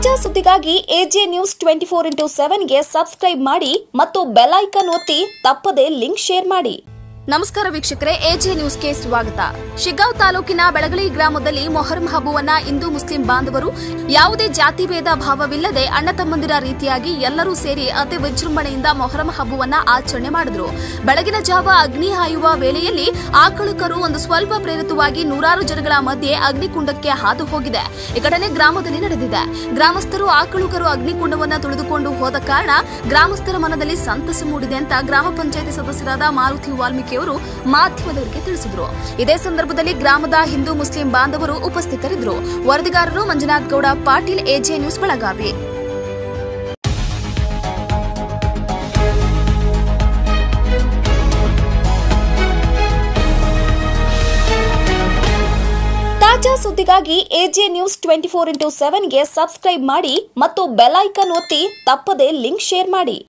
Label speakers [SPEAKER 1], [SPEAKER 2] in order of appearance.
[SPEAKER 1] ತಾಜಾ ಸುದ್ದಿಗಾಗಿ AJ news twenty four into ಸೆವೆನ್ಗೆ ಸಬ್ಸ್ಕ್ರೈಬ್ ಮಾಡಿ ಮತ್ತು ಬೆಲ್ ಐಕನ್ ಒತ್ತಿ ತಪ್ಪದೇ ಲಿಂಕ್ ಶೇರ್ ಮಾಡಿ ನಮಸ್ಕಾರ ವೀಕ್ಷಕರೇ ಎಜೆ ನ್ಯೂಸ್ಗೆ ಸ್ವಾಗತ ಶಿಗ್ಗಾಂವ್ ತಾಲೂಕಿನ ಬೆಳಗಲಿ ಗ್ರಾಮದಲ್ಲಿ ಮೊಹರಂ ಹಬ್ಬವನ್ನ ಹಿಂದೂ ಮುಸ್ಲಿಂ ಬಾಂಧವರು ಯಾವುದೇ ಜಾತಿ ಭೇದ ಭಾವವಿಲ್ಲದೆ ಅಣ್ಣ ತಮ್ಮಂದಿರ ರೀತಿಯಾಗಿ ಎಲ್ಲರೂ ಸೇರಿ ಅತಿ ವಿಜೃಂಭಣೆಯಿಂದ ಮೊಹರಂ ಹಬ್ಬವನ್ನ ಆಚರಣೆ ಮಾಡಿದ್ರು ಬೆಳಗಿನ ಜಾವ ಅಗ್ನಿ ಹಾಯುವ ವೇಳೆಯಲ್ಲಿ ಆಕಳುಕರು ಒಂದು ಸ್ವಲ್ಪ ಪ್ರೇರಿತವಾಗಿ ನೂರಾರು ಜನಗಳ ಮಧ್ಯೆ ಅಗ್ನಿಕುಂಡಕ್ಕೆ ಹಾದು ಹೋಗಿದೆ ಈ ಘಟನೆ ಗ್ರಾಮದಲ್ಲಿ ನಡೆದಿದೆ ಗ್ರಾಮಸ್ಥರು ಆಕಳುಕರು ಅಗ್ನಿಕುಂಡವನ್ನ ತುಳಿದುಕೊಂಡು ಹೋದ ಕಾರಣ ಗ್ರಾಮಸ್ಥರ ಮನದಲ್ಲಿ ಸಂತಸ ಮೂಡಿದೆ ಅಂತ ಗ್ರಾಮ ಪಂಚಾಯತಿ ಸದಸ್ಯರಾದ ಮಾರುತಿ ವಾಲ್ಮೀಕಿ ಅವರು ಮಾಧ್ಯಮದವರಿಗೆ ತಿಳಿಸಿದರು ಇದೇ ಸಂದರ್ಭದಲ್ಲಿ ಗ್ರಾಮದ ಹಿಂದೂ ಮುಸ್ಲಿಂ ಬಾಂಧವರು ಉಪಸ್ಥಿತರಿದ್ದರು ವರದಿಗಾರರು ಮಂಜುನಾಥ್ ಗೌಡ ಪಾಟೀಲ್ ಎಜೆ ನ್ಯೂಸ್ ಬೆಳಗಾವಿ ತಾಜಾ ಸುದ್ದಿಗಾಗಿ AJ news twenty four into ಸೆವೆನ್ಗೆ ಸಬ್ಸ್ಕ್ರೈಬ್ ಮಾಡಿ ಮತ್ತು ಬೆಲ್ ಐಕನ್ ಒತ್ತಿ ತಪ್ಪದೇ ಲಿಂಕ್ ಶೇರ್ ಮಾಡಿ